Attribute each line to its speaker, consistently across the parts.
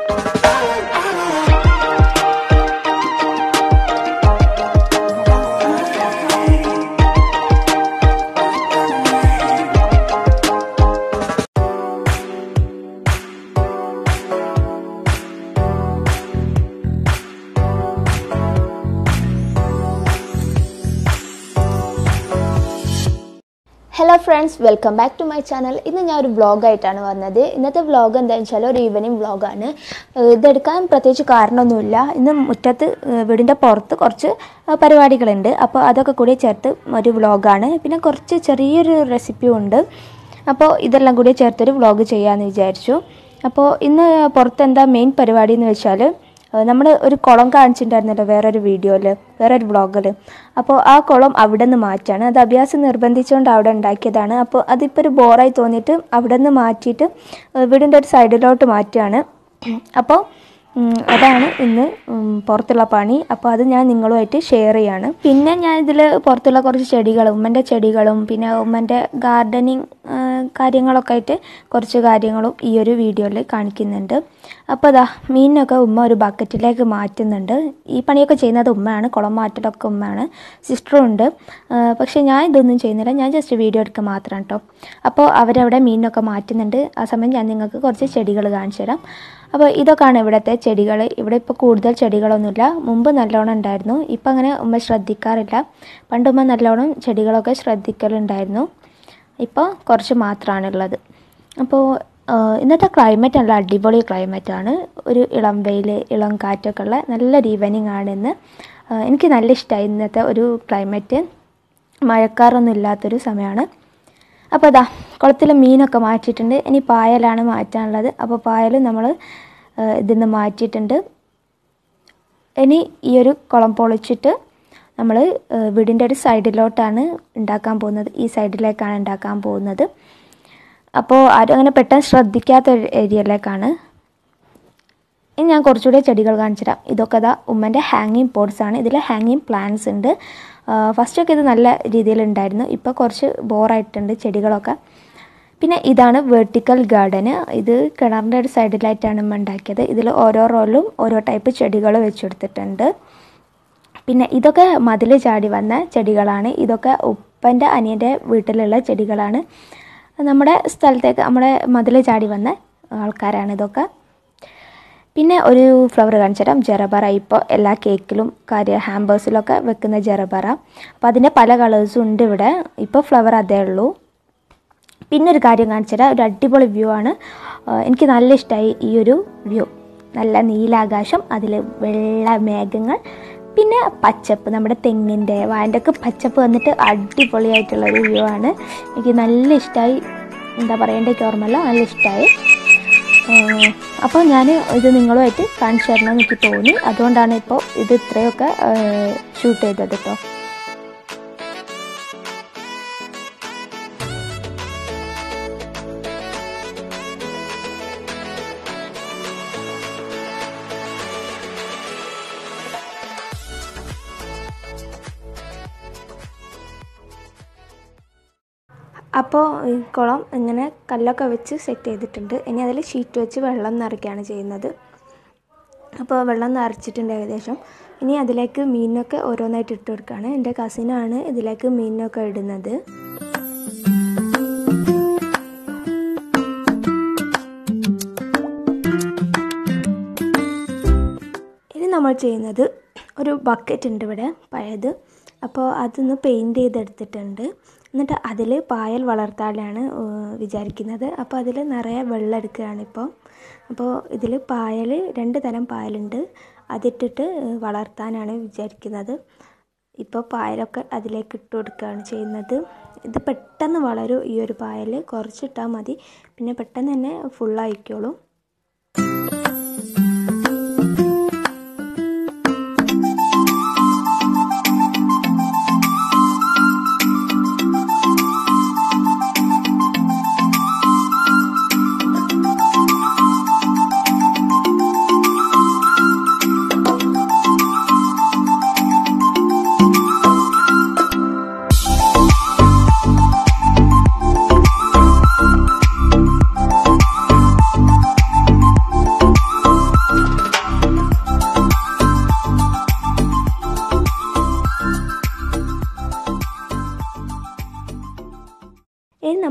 Speaker 1: hello friends welcome back to my channel ഇന്ന് ഞാൻ ഒരു വ്ളോഗായിട്ടാണ് വന്നത് ഇന്നത്തെ വ്ളോഗ് എന്താണെന്ന് വെച്ചാൽ ഒരു ഈവനിങ് വ്ളോഗാണ് ഇതെടുക്കാൻ പ്രത്യേകിച്ച് കാരണമൊന്നുമില്ല ഇന്ന് മുറ്റത്ത് ഏഹ് വീടിൻ്റെ പുറത്ത് കുറച്ച് ഏഹ് പരിപാടികളുണ്ട് അപ്പോൾ അതൊക്കെ കൂടി ചേർത്ത് ഒരു വ്ളോഗാണ് പിന്നെ കുറച്ച് ചെറിയൊരു റെസിപ്പിയും ഉണ്ട് അപ്പോൾ ഇതെല്ലാം കൂടി ചേർത്തൊരു വ്ളോഗ് ചെയ്യാമെന്ന് വിചാരിച്ചു അപ്പോൾ ഇന്ന് പുറത്ത് എന്താ മെയിൻ പരിപാടി എന്ന് വെച്ചാൽ നമ്മൾ ഒരു കുളം കാണിച്ചിട്ടുണ്ടായിരുന്നല്ലോ വേറൊരു വീഡിയോയിൽ വേറൊരു വ്ളോഗിൽ അപ്പോൾ ആ കുളം അവിടെ നിന്ന് മാറ്റാണ് അത് അഭ്യാസം നിർബന്ധിച്ചുകൊണ്ട് അവിടെ ഉണ്ടാക്കിയതാണ് അപ്പോൾ അതിപ്പോൾ ഒരു ബോറായി തോന്നിയിട്ട് അവിടെ നിന്ന് മാറ്റിയിട്ട് ഏഹ് വീടിൻ്റെ ഒരു സൈഡിലോട്ട് മാറ്റുകയാണ് അപ്പോൾ ഉം, അതാണ് ഇന്ന് ഉം, പുറത്തുള്ള പണി അപ്പോൾ അത് ഞാൻ നിങ്ങളുമായിട്ട് ഷെയർ ചെയ്യാണ് പിന്നെ ഞാൻ ഇതിൽ പുറത്തുള്ള കുറച്ച് ചെടികളും ഉമ്മൻ്റെ ചെടികളും പിന്നെ ഉമ്മൻ്റെ ഗാർഡനിങ് കാര്യങ്ങളൊക്കെ ആയിട്ട് കുറച്ച് കാര്യങ്ങളും ഈ ഒരു വീഡിയോയിൽ കാണിക്കുന്നുണ്ട് അപ്പോൾ അതാ മീനൊക്കെ ഉമ്മ ഒരു ബക്കറ്റിലേക്ക് മാറ്റുന്നുണ്ട് ഈ പണിയൊക്കെ ചെയ്യുന്നത് ഉമ്മയാണ് കുളം മാറ്റലൊക്കെ ഉമ്മയാണ് സിസ്റ്ററും ഉണ്ട് ആ, പക്ഷേ ഞാൻ ഇതൊന്നും ചെയ്യുന്നില്ല ഞാൻ ജസ്റ്റ് വീഡിയോ എടുക്കുക മാത്രമാണ് കേട്ടോ അപ്പോൾ അവരവിടെ മീനൊക്കെ മാറ്റുന്നുണ്ട് ആ സമയം ഞാൻ നിങ്ങൾക്ക് കുറച്ച് ചെടികൾ കാണിച്ചു തരാം അപ്പോൾ ഇതൊക്കെയാണ് ഇവിടുത്തെ ചെടികൾ ഇവിടെ ഇപ്പോൾ കൂടുതൽ ചെടികളൊന്നുമില്ല മുമ്പ് നല്ലോണം ഉണ്ടായിരുന്നു ഇപ്പം അങ്ങനെ ഉമ്മ ശ്രദ്ധിക്കാറില്ല പണ്ട് ഉമ്മ നല്ലോണം ചെടികളൊക്കെ ശ്രദ്ധിക്കലുണ്ടായിരുന്നു ഇപ്പോൾ കുറച്ച് മാത്രമാണുള്ളത് അപ്പോൾ ആ, ഇന്നത്തെ ക്ലൈമറ്റ് നല്ല അടിപൊളി ക്ലൈമറ്റാണ് ഒരു ഇളം വെയിൽ ഇളം കാറ്റൊക്കെ ഉള്ള നല്ലൊരു ഈവനിങ് ആണ് ഇന്ന് ആ, എനിക്ക് നല്ല ഇഷ്ടമായി ഇന്നത്തെ ഒരു ക്ലൈമറ്റ് മഴക്കാറൊന്നും ഇല്ലാത്തൊരു സമയമാണ് അപ്പോൾ അതാ കുളത്തിൽ മീനൊക്കെ മാറ്റിയിട്ടുണ്ട് ഇനി പായലാണ് മാറ്റാനുള്ളത് അപ്പോൾ പായലും നമ്മൾ ഇതിൽ നിന്ന് മാറ്റിയിട്ടുണ്ട് ഇനി ഈ ഒരു കുളം പൊളിച്ചിട്ട് നമ്മൾ വീടിൻ്റെ ഒരു സൈഡിലോട്ടാണ് ഉണ്ടാക്കാൻ പോകുന്നത് ഈ സൈഡിലേക്കാണ് ഉണ്ടാക്കാൻ പോകുന്നത് അപ്പോൾ ആരും അങ്ങനെ പെട്ടെന്ന് ശ്രദ്ധിക്കാത്ത ഒരു ഏരിയയിലേക്കാണ് ഇനി ഞാൻ കുറച്ചുകൂടി ചെടികൾ കാണിച്ചു തരാം ഇതൊക്കെ അതാ ഉമ്മൻ്റെ ഹാങ്ങിങ് പോട്ട്സ് ആണ് ഇതിൽ ഹാങ്ങിങ് പ്ലാന്റ്സ് ഉണ്ട് ഫസ്റ്റൊക്കെ ഇത് നല്ല രീതിയിലുണ്ടായിരുന്നു ഇപ്പോൾ കുറച്ച് ബോറായിട്ടുണ്ട് ചെടികളൊക്കെ പിന്നെ ഇതാണ് വെർട്ടിക്കൽ ഗാർഡന് ഇത് കിണറിൻ്റെ ഒരു സൈഡിലായിട്ടാണ് ഉമ്മ ഉണ്ടാക്കിയത് ഇതിൽ ഓരോ റോളിലും ഓരോ ടൈപ്പ് ചെടികൾ വെച്ചെടുത്തിട്ടുണ്ട് പിന്നെ ഇതൊക്കെ മതിൽ ചാടി വന്ന ചെടികളാണ് ഇതൊക്കെ ഉപ്പൻ്റെ അനിയൻ്റെ വീട്ടിലുള്ള ചെടികളാണ് നമ്മുടെ സ്ഥലത്തേക്ക് നമ്മുടെ മതിൽ ചാടി വന്ന ആൾക്കാരാണ് ഇതൊക്കെ പിന്നെ ഒരു ഫ്ലവർ കാണിച്ചു തരാം ജെറബറ ഇപ്പോൾ എല്ലാ കേക്കിലും കാര്യ ഹാമ്പേഴ്സിലൊക്കെ വെക്കുന്ന ജെറബറ അപ്പോൾ അതിൻ്റെ പല കളേഴ്സും ഉണ്ട് ഇവിടെ ഇപ്പോൾ ഫ്ലവർ അതേ ഉള്ളൂ പിന്നെ ഒരു കാര്യം കാണിച്ചു തരാം ഒരു അടിപൊളി വ്യൂ ആണ് ആ, എനിക്ക് നല്ല ഇഷ്ടമായി ഈ ഒരു വ്യൂ നല്ല നീലാകാശം അതിൽ വെള്ള മേഘങ്ങൾ പിന്നെ പച്ചപ്പ് നമ്മുടെ തെങ്ങിൻ്റെ വായൻ്റെ ഒക്കെ പച്ചപ്പ് വന്നിട്ട് അടിപൊളിയായിട്ടുള്ള ഒരു വ്യൂ ആണ് എനിക്ക് നല്ല ഇഷ്ടമായി എന്താ പറയേണ്ടത് ഓർമ്മല്ല നല്ല ഇഷ്ടമായി അപ്പോൾ ഞാൻ ഇത് നിങ്ങളുമായിട്ട് കാണിച്ചു തരണമെന്ന് എനിക്ക് തോന്നി അതുകൊണ്ടാണ് ഇപ്പോൾ ഇത് ഇത്രയൊക്കെ ഷൂട്ട് ചെയ്തത് കേട്ടോ അപ്പോൾ ഈ കുളം ഇങ്ങനെ കല്ലൊക്കെ വെച്ച് സെറ്റ് ചെയ്തിട്ടുണ്ട് ഇനി അതിൽ ഷീറ്റ് വെച്ച് വെള്ളം നിറയ്ക്കുകയാണ് ചെയ്യുന്നത് അപ്പോൾ വെള്ളം നിറച്ചിട്ടുണ്ട് ഏകദേശം ഇനി അതിലേക്ക് മീനൊക്കെ ഓരോന്നായിട്ട് ഇട്ട് കൊടുക്കുകയാണ് എൻ്റെ കസിനാണ് ഇതിലേക്ക് മീനൊക്കെ ഇടുന്നത് ഇനി നമ്മൾ ചെയ്യുന്നത് ഒരു ബക്കറ്റ് ഉണ്ട് ഇവിടെ പഴയത് അപ്പോൾ അതൊന്ന് പെയിൻറ് ചെയ്തെടുത്തിട്ടുണ്ട് എന്നിട്ട് അതിൽ പായൽ വളർത്താനാണ് ഏഹ്, വിചാരിക്കുന്നത് അപ്പോൾ അതിൽ നിറയെ വെള്ളം എടുക്കുകയാണ് ഇപ്പോൾ അപ്പോൾ ഇതിൽ പായൽ രണ്ട് തരം പായലുണ്ട് അതിട്ടിട്ട് ഏഹ്, വളർത്താനാണ് വിചാരിക്കുന്നത് ഇപ്പോൾ പായലൊക്കെ അതിലേക്ക് ഇട്ട് കൊടുക്കുകയാണ് ചെയ്യുന്നത് ഇത് പെട്ടെന്ന് വളരും ഈ ഒരു പായൽ കുറച്ചിട്ടാൽ മതി പിന്നെ പെട്ടെന്ന് തന്നെ ഫുള്ളായിക്കോളും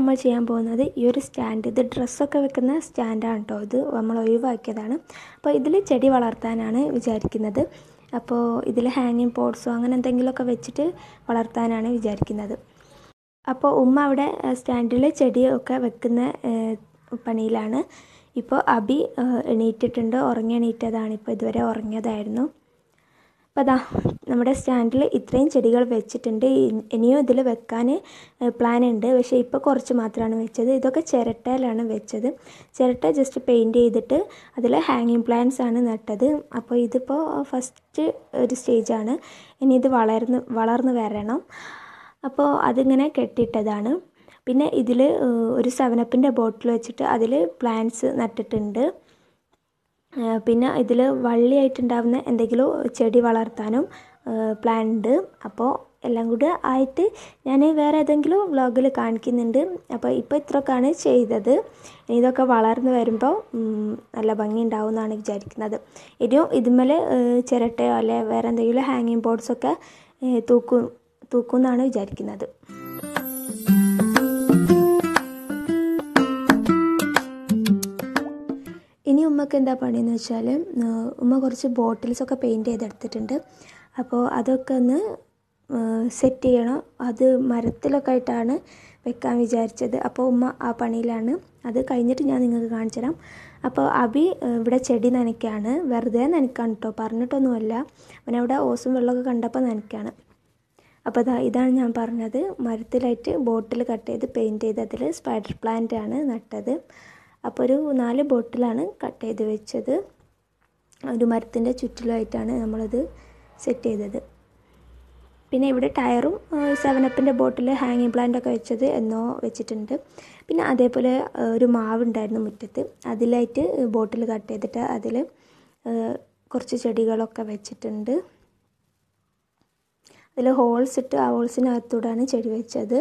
Speaker 1: നമ്മൾ ചെയ്യാൻ പോകുന്നത് ഈ ഒരു സ്റ്റാൻഡ് ഇത് ഡ്രസ്സൊക്കെ വെക്കുന്ന സ്റ്റാൻഡാണ് കേട്ടോ ഇത് നമ്മൾ ഒഴിവാക്കിയതാണ് അപ്പോൾ ഇതിൽ ചെടി വളർത്താനാണ് വിചാരിക്കുന്നത് അപ്പോൾ ഇതിൽ ഹാങ്ങിങ് പോട്ട്സോ അങ്ങനെ എന്തെങ്കിലുമൊക്കെ വെച്ചിട്ട് വളർത്താനാണ് വിചാരിക്കുന്നത് അപ്പോൾ ഉമ്മ അവിടെ സ്റ്റാൻഡിൽ ചെടിയൊക്കെ വെക്കുന്ന ഏഹ്, പണിയിലാണ് ഇപ്പോൾ അബി ഏഹ്, എണീറ്റിട്ടുണ്ട് ഉറങ്ങി എണീറ്റതാണ് ഇപ്പോൾ ഇതുവരെ ഉറങ്ങിയതായിരുന്നു അപ്പോൾ അതാ നമ്മുടെ സ്റ്റാൻഡിൽ ഇത്രയും ചെടികൾ വെച്ചിട്ടുണ്ട് ഇ- ഇനിയും ഇതിൽ വെക്കാൻ പ്ലാൻ ഉണ്ട് പക്ഷേ ഇപ്പോൾ കുറച്ച് മാത്രമാണ് വെച്ചത് ഇതൊക്കെ ചിരട്ടയിലാണ് വെച്ചത് ചിരട്ട ജസ്റ്റ് പെയിൻറ് ചെയ്തിട്ട് അതിൽ ഹാങ്ങിങ് പ്ലാന്റ്സ് ആണ് നട്ടത് അപ്പോൾ ഇതിപ്പോൾ ഫസ്റ്റ് ഒരു സ്റ്റേജാണ് ഇനി ഇത് വളർന്ന് വളർന്ന് വരണം അപ്പോൾ അതിങ്ങനെ കെട്ടിയിട്ടതാണ് പിന്നെ ഇതിൽ ഒരു സെവനപ്പിൻ്റെ ബോട്ടിൽ വെച്ചിട്ട് അതിൽ പ്ലാന്റ്സ് നട്ടിട്ടുണ്ട് ആ, പിന്നെ ഇതിൽ വള്ളിയായിട്ടുണ്ടാവുന്ന എന്തെങ്കിലും ചെടി വളർത്താനും പ്ലാൻ ഉണ്ട് അപ്പോൾ എല്ലാം കൂടി ആയിട്ട് ഞാൻ വേറെ ഏതെങ്കിലും വ്ളോഗിൽ കാണിക്കുന്നുണ്ട് അപ്പോൾ ഇപ്പോൾ ഇത്രയൊക്കെയാണ് ചെയ്തത് ഇനി ഇതൊക്കെ വളർന്നു വരുമ്പോൾ ഉം, നല്ല ഭംഗി ഉണ്ടാവും എന്നാണ് വിചാരിക്കുന്നത് ഇനിയും ഇതുമേൽ ചിരട്ടയോ അല്ലെ വേറെ എന്തെങ്കിലും ഹാങ്ങിങ് ബോർഡ്സൊക്കെ തൂക്കും തൂക്കും എന്നാണ് വിചാരിക്കുന്നത് ഇനി ഉമ്മക്ക് എന്താ പണിയെന്ന് വെച്ചാൽ ഉമ്മ കുറച്ച് ബോട്ടിൽസൊക്കെ പെയിൻറ്റ് ചെയ്തെടുത്തിട്ടുണ്ട് അപ്പോൾ അതൊക്കെ ഒന്ന് സെറ്റ് ചെയ്യണം അത് മരത്തിലൊക്കെ ആയിട്ടാണ് വെക്കാൻ വിചാരിച്ചത് അപ്പോൾ ഉമ്മ ആ പണിയിലാണ് അത് കഴിഞ്ഞിട്ട് ഞാൻ നിങ്ങൾക്ക് കാണിച്ചു തരാം അപ്പോൾ അബി ഏഹ്, ഇവിടെ ചെടി നനയ്ക്കാണ് വെറുതെ നനയ്ക്കാണ് കേട്ടോ പറഞ്ഞിട്ടൊന്നുമല്ല അവനവിടെ ഓസും വെള്ളമൊക്കെ കണ്ടപ്പോൾ നനയ്ക്കാണ് അപ്പോൾ ഇതാ ഇതാണ് ഞാൻ പറഞ്ഞത് മരത്തിലായിട്ട് ബോട്ടിൽ കട്ട് ചെയ്ത് പെയിൻറ്റ് ചെയ്ത് അതിൽ സ്പൈഡർ പ്ലാന്റ് ആണ് നട്ടത് അപ്പോൾ ഒരു നാല് ബോട്ടിലാണ് കട്ട് ചെയ്ത് വെച്ചത് ഒരു മരത്തിൻ്റെ ചുറ്റിലുമായിട്ടാണ് നമ്മളത് സെറ്റ് ചെയ്തത് പിന്നെ ഇവിടെ ടയറും സെവനപ്പിൻ്റെ ബോട്ടിൽ ഹാങ്ങിങ് പ്ലാന്റ് ഒക്കെ വെച്ചത് എന്നോ വെച്ചിട്ടുണ്ട് പിന്നെ അതേപോലെ ആ, ഒരു മാവുണ്ടായിരുന്നു മുറ്റത്ത് അതിലായിട്ട് ബോട്ടിൽ കട്ട് ചെയ്തിട്ട് അതിൽ കുറച്ച് ചെടികളൊക്കെ വെച്ചിട്ടുണ്ട് അതിൽ ഹോൾസ് ഇട്ട് ആ ഹോൾസിനകത്തൂടാണ് ചെടി വെച്ചത്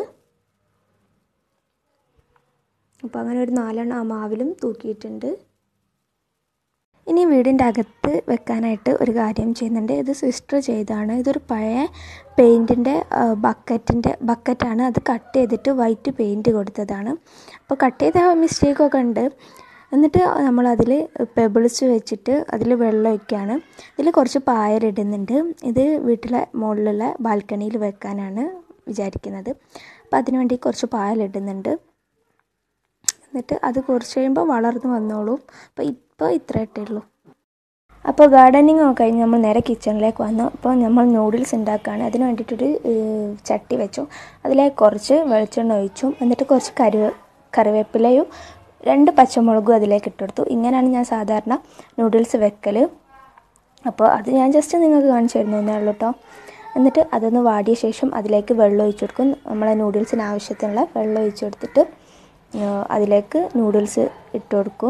Speaker 1: അപ്പോൾ അങ്ങനെ ഒരു നാലെണ്ണം ആ മാവിലും തൂക്കിയിട്ടുണ്ട് ഇനി വീടിൻ്റെ അകത്ത് വെക്കാനായിട്ട് ഒരു കാര്യം ചെയ്യുന്നുണ്ട് ഇത് സിസ്റ്റർ ചെയ്താണ് ഇതൊരു പഴയ പെയിൻറ്റിൻ്റെ ബക്കറ്റിൻ്റെ ബക്കറ്റാണ് അത് കട്ട് ചെയ്തിട്ട് വൈറ്റ് പെയിൻറ്റ് കൊടുത്തതാണ് അപ്പോൾ കട്ട് ചെയ്ത മിസ്റ്റേക്കൊക്കെ ഉണ്ട് എന്നിട്ട് നമ്മളതിൽ പെബിൾസ് വെച്ചിട്ട് അതിൽ വെള്ളം ഒഴിക്കുകയാണ് ഇതിൽ കുറച്ച് പായലിടുന്നുണ്ട് ഇത് വീട്ടിലെ മുകളിലുള്ള ബാൽക്കണിയിൽ വെക്കാനാണ് വിചാരിക്കുന്നത് അപ്പോൾ അതിന് വേണ്ടി കുറച്ച് പായലിടുന്നുണ്ട് എന്നിട്ട് അത് കുറച്ച് കഴിയുമ്പോൾ വളർന്നു വന്നോളും അപ്പോൾ ഇപ്പോൾ ഇത്ര ഇട്ടേ ഉള്ളൂ അപ്പോൾ ഗാർഡനിങ് ഒക്കെ കഴിഞ്ഞ് നമ്മൾ നേരെ കിച്ചണിലേക്ക് വന്നു അപ്പോൾ നമ്മൾ നൂഡിൽസ് ഉണ്ടാക്കുകയാണ് അതിന് വേണ്ടിയിട്ടൊരു ഏഹ്, ചട്ടി വെച്ചു അതിലേക്ക് കുറച്ച് വെളിച്ചെണ്ണ ഒഴിച്ചു എന്നിട്ട് കുറച്ച് കരുവ കറിവേപ്പിലയും രണ്ട് പച്ചമുളകും അതിലേക്ക് ഇട്ടെടുത്തു ഇങ്ങനെയാണ് ഞാൻ സാധാരണ നൂഡിൽസ് വെക്കൽ അപ്പോൾ അത് ഞാൻ ജസ്റ്റ് നിങ്ങൾക്ക് കാണിച്ചു തരുന്നു എന്നേ ഉള്ളൂ കേട്ടോ എന്നിട്ട് അതൊന്ന് വാടിയ ശേഷം അതിലേക്ക് വെള്ളം ഒഴിച്ചു കൊടുക്കും നമ്മളെ നൂഡിൽസിന് ആവശ്യത്തിനുള്ള വെള്ളം ഒഴിച്ചു കൊടുത്തിട്ട് ആ, അതിലേക്ക് നൂഡിൽസ് ഇട്ട് കൊടുക്കും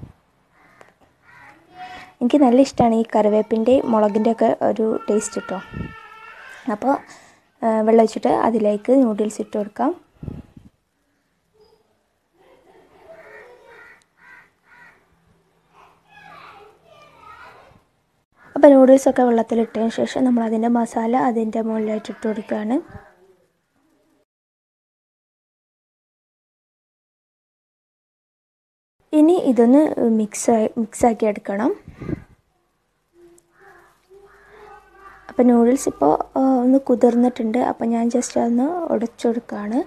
Speaker 1: എനിക്ക് നല്ല ഇഷ്ടമാണ് ഈ കറിവേപ്പിൻ്റെയും മുളകിൻ്റെ ഒക്കെ ഒരു ടേസ്റ്റ് കേട്ടോ അപ്പോൾ ആ, വെള്ളം ഒഴിച്ചിട്ട് അതിലേക്ക് നൂഡിൽസ് ഇട്ട് കൊടുക്കാം അപ്പോൾ നൂഡിൽസൊക്കെ വെള്ളത്തിലിട്ടതിന് ശേഷം നമ്മൾ അതിൻ്റെ മസാല അതിൻ്റെ മുകളിലായിട്ട് ഇട്ട് കൊടുക്കുകയാണ് ഇനി ഇതൊന്ന് മിക്സ് മിക്സാക്കി എടുക്കണം അപ്പോൾ നൂഡിൽസ് ഇപ്പോൾ ഒന്ന് കുതിർന്നിട്ടുണ്ട് അപ്പോൾ ഞാൻ ജസ്റ്റ് അതൊന്ന് ഉടച്ചെടുക്കുകയാണ്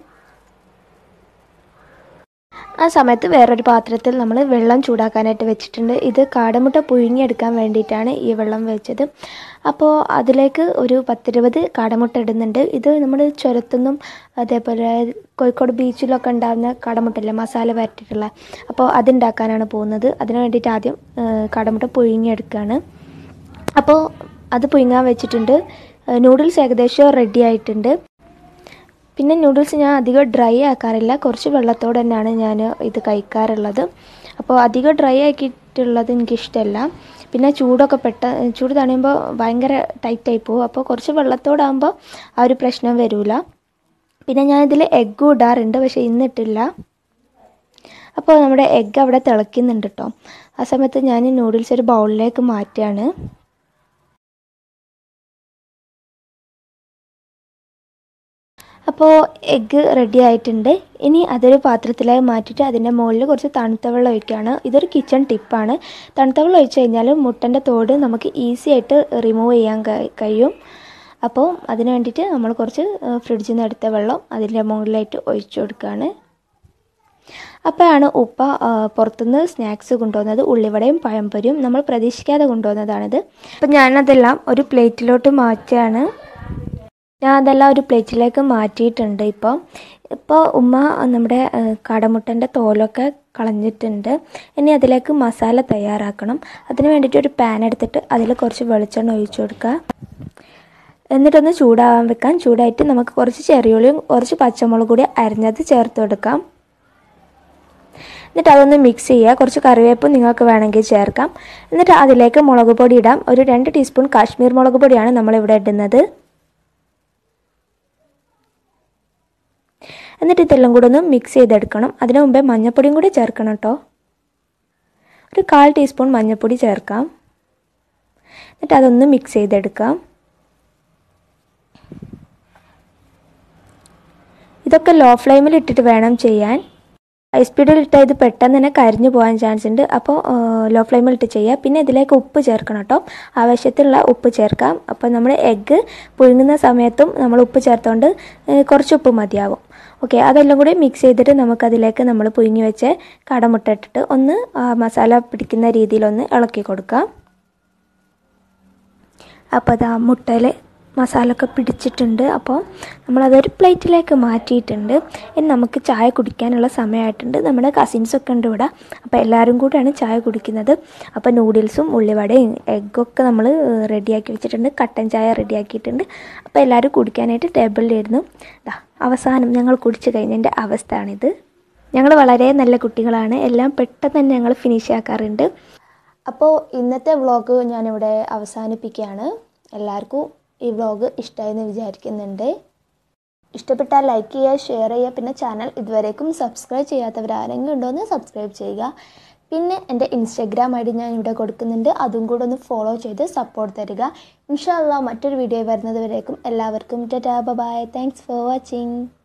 Speaker 1: ആ സമയത്ത് വേറൊരു പാത്രത്തിൽ നമ്മൾ വെള്ളം ചൂടാക്കാനായിട്ട് വെച്ചിട്ടുണ്ട് ഇത് കാടമുട്ട പുഴുങ്ങിയെടുക്കാൻ വേണ്ടിയിട്ടാണ് ഈ വെള്ളം വെച്ചത് അപ്പോൾ അതിലേക്ക് ഒരു പത്തിരുപത് കാടമുട്ട ഇടുന്നുണ്ട് ഇത് നമ്മൾ ചുരത്തുനിന്നും അതേപോലെ കോഴിക്കോട് ബീച്ചിലൊക്കെ ഉണ്ടാകുന്ന കാടമുട്ടല്ലേ മസാല വരട്ടിയിട്ടുള്ള അപ്പോൾ അതുണ്ടാക്കാനാണ് പോകുന്നത് അതിന് വേണ്ടിയിട്ട് ആദ്യം ആ, കാടമുട്ട പുഴുങ്ങിയെടുക്കുകയാണ് അപ്പോൾ അത് പുഴുങ്ങാൻ വെച്ചിട്ടുണ്ട് നൂഡിൽസ് ഏകദേശം റെഡി ആയിട്ടുണ്ട് പിന്നെ നൂഡിൽസ് ഞാൻ അധികം ഡ്രൈ ആക്കാറില്ല കുറച്ച് വെള്ളത്തോടെ തന്നെയാണ് ഞാൻ ഇത് കഴിക്കാറുള്ളത് അപ്പോൾ അധികം ഡ്രൈ ആക്കിയിട്ടുള്ളത് എനിക്കിഷ്ടമല്ല പിന്നെ ചൂടൊക്കെ പെട്ട ചൂട് തണിയുമ്പോൾ ഭയങ്കര ടൈറ്റായി പോകും അപ്പോൾ കുറച്ച് വെള്ളത്തോടാകുമ്പോൾ ആ ഒരു പ്രശ്നം വരില്ല പിന്നെ ഞാനിതിൽ എഗ്ഗും ഇടാറുണ്ട് പക്ഷേ ഇന്നിട്ടില്ല അപ്പോൾ നമ്മുടെ എഗ്ഗ് അവിടെ തിളയ്ക്കുന്നുണ്ട് കേട്ടോ ആ സമയത്ത് ഞാൻ നൂഡിൽസ് ഒരു ബൗളിലേക്ക് മാറ്റുകയാണ് അപ്പോൾ എഗ്ഗ് റെഡി ആയിട്ടുണ്ട് ഇനി അതൊരു പാത്രത്തിലായി മാറ്റിയിട്ട് അതിൻ്റെ മുകളിൽ കുറച്ച് തണുത്ത വെള്ളം ഒഴിക്കുകയാണ് ഇതൊരു കിച്ചൺ ടിപ്പാണ് തണുത്ത വെള്ളം ഒഴിച്ച് കഴിഞ്ഞാൽ മുട്ടൻ്റെ തോട് നമുക്ക് ഈസി ആയിട്ട് റിമൂവ് ചെയ്യാൻ കഴി- കഴിയും അപ്പോൾ അതിന് വേണ്ടിയിട്ട് നമ്മൾ കുറച്ച് ഫ്രിഡ്ജിൽ നിന്ന് എടുത്ത വെള്ളം അതിൻ്റെ മുകളിലായിട്ട് ഒഴിച്ചു കൊടുക്കുകയാണ് അപ്പോഴാണ് ഉപ്പ ആ, പുറത്തുനിന്ന് സ്നാക്സ് കൊണ്ടുവന്നത് ഉള്ളിവടയും പഴംപൊരിയും നമ്മൾ പ്രതീക്ഷിക്കാതെ കൊണ്ടുവന്നതാണിത് അപ്പം ഞാനതെല്ലാം ഒരു പ്ലേറ്റിലോട്ട് മാറ്റുകയാണ് ഞാൻ അതെല്ലാം ഒരു പ്ലേറ്റിലേക്ക് മാറ്റിയിട്ടുണ്ട് ഇപ്പോൾ ഇപ്പോൾ ഉമ്മ നമ്മുടെ ആ, കാടമുട്ടൻ്റെ തോലൊക്കെ കളഞ്ഞിട്ടുണ്ട് ഇനി അതിലേക്ക് മസാല തയ്യാറാക്കണം അതിന് വേണ്ടിയിട്ട് ഒരു പാൻ എടുത്തിട്ട് അതിൽ കുറച്ച് വെളിച്ചെണ്ണ ഒഴിച്ചു കൊടുക്കുക എന്നിട്ടൊന്ന് ചൂടാവാൻ വെക്കാം ചൂടായിട്ട് നമുക്ക് കുറച്ച് ചെറിയുള്ളിയും കുറച്ച് പച്ചമുളക് കൂടി അരിഞ്ഞത് ചേർത്ത് കൊടുക്കാം എന്നിട്ട് അതൊന്ന് മിക്സ് ചെയ്യുക കുറച്ച് കറിവേപ്പും നിങ്ങൾക്ക് വേണമെങ്കിൽ ചേർക്കാം എന്നിട്ട് അതിലേക്ക് മുളക് പൊടി ഇടാം ഒരു രണ്ട് ടീസ്പൂൺ കാശ്മീർ മുളക് പൊടിയാണ് നമ്മളിവിടെ ഇടുന്നത് എന്നിട്ട് ഇതെല്ലാം കൂടെ ഒന്ന് മിക്സ് ചെയ്തെടുക്കണം അതിന് മുമ്പേ മഞ്ഞൾപ്പൊടിയും കൂടി ചേർക്കണം കേട്ടോ ഒരു കാൽ ടീസ്പൂൺ മഞ്ഞൾപ്പൊടി ചേർക്കാം എന്നിട്ട് അതൊന്ന് മിക്സ് ചെയ്തെടുക്കാം ഇതൊക്കെ ലോ ഫ്ലെയിമിൽ ഇട്ടിട്ട് വേണം ചെയ്യാൻ ഹൈ സ്പീഡിൽ ഇട്ടാൽ ഇത് പെട്ടെന്ന് തന്നെ കരിഞ്ഞു പോകാൻ ചാൻസ് ഉണ്ട് അപ്പോൾ ലോ ഫ്ലെയിമിൽ ഇട്ട് ചെയ്യുക പിന്നെ ഇതിലേക്ക് ഉപ്പ് ചേർക്കണം കേട്ടോ ആവശ്യത്തിലുള്ള ഉപ്പ് ചേർക്കാം അപ്പോൾ നമ്മൾ എഗ്ഗ് പുഴുങ്ങുന്ന സമയത്തും നമ്മൾ ഉപ്പ് ചേർത്തുകൊണ്ട് ഏഹ്, കുറച്ച് ഉപ്പ് മതിയാവും ഓക്കെ അതെല്ലാം കൂടി മിക്സ് ചെയ്തിട്ട് നമുക്കതിലേക്ക് നമ്മൾ പുഴുങ്ങി വെച്ച് കടമുട്ട ഇട്ടിട്ട് ഒന്ന് ആ മസാല പിടിക്കുന്ന രീതിയിലൊന്ന് ഇളക്കി കൊടുക്കാം അപ്പോൾ അത് ആ മുട്ടയിൽ മസാല ഒക്കെ പിടിച്ചിട്ടുണ്ട് അപ്പോൾ നമ്മളതൊരു പ്ലേറ്റിലേക്ക് മാറ്റിയിട്ടുണ്ട് ഇനി നമുക്ക് ചായ കുടിക്കാനുള്ള സമയമായിട്ടുണ്ട് നമ്മുടെ കസിൻസൊക്കെ ഉണ്ട് ഇവിടെ അപ്പോൾ എല്ലാവരും കൂടെയാണ് ചായ കുടിക്കുന്നത് അപ്പോൾ നൂഡിൽസും ഉള്ളിവടയും എഗ്ഗൊക്കെ നമ്മൾ റെഡിയാക്കി വെച്ചിട്ടുണ്ട് കട്ടൻ ചായ റെഡിയാക്കിയിട്ടുണ്ട് അപ്പോൾ എല്ലാവരും കുടിക്കാനായിട്ട് ടേബിളിലിരുന്നു ദാ അവസാനം ഞങ്ങൾ കുടിച്ചു കഴിഞ്ഞതിൻ്റെ അവസ്ഥയാണിത് ഞങ്ങൾ വളരെ നല്ല കുട്ടികളാണ് എല്ലാം പെട്ടെന്ന് തന്നെ ഞങ്ങൾ ഫിനിഷ് ആക്കാറുണ്ട് അപ്പോൾ ഇന്നത്തെ വ്ളോഗ് ഞാനിവിടെ അവസാനിപ്പിക്കുകയാണ് എല്ലാവർക്കും ഈ വ്ളോഗ് ഇഷ്ടമായെന്ന് വിചാരിക്കുന്നുണ്ട് ഇഷ്ടപ്പെട്ടാൽ ലൈക്ക് ചെയ്യുക ഷെയർ ചെയ്യുക പിന്നെ ചാനൽ ഇതുവരേക്കും സബ്സ്ക്രൈബ് ചെയ്യാത്തവർ ആരെങ്കിലും ഉണ്ടോ എന്ന് സബ്സ്ക്രൈബ് ചെയ്യുക പിന്നെ എൻ്റെ ഇൻസ്റ്റഗ്രാം ഐ ഡി ഞാൻ ഇവിടെ കൊടുക്കുന്നുണ്ട് അതും കൂടെ ഒന്ന് ഫോളോ ചെയ്ത് സപ്പോർട്ട് തരിക ഇൻഷാല്ല മറ്റൊരു വീഡിയോ വരുന്നത് വരേക്കും എല്ലാവർക്കും tata bye thanks for watching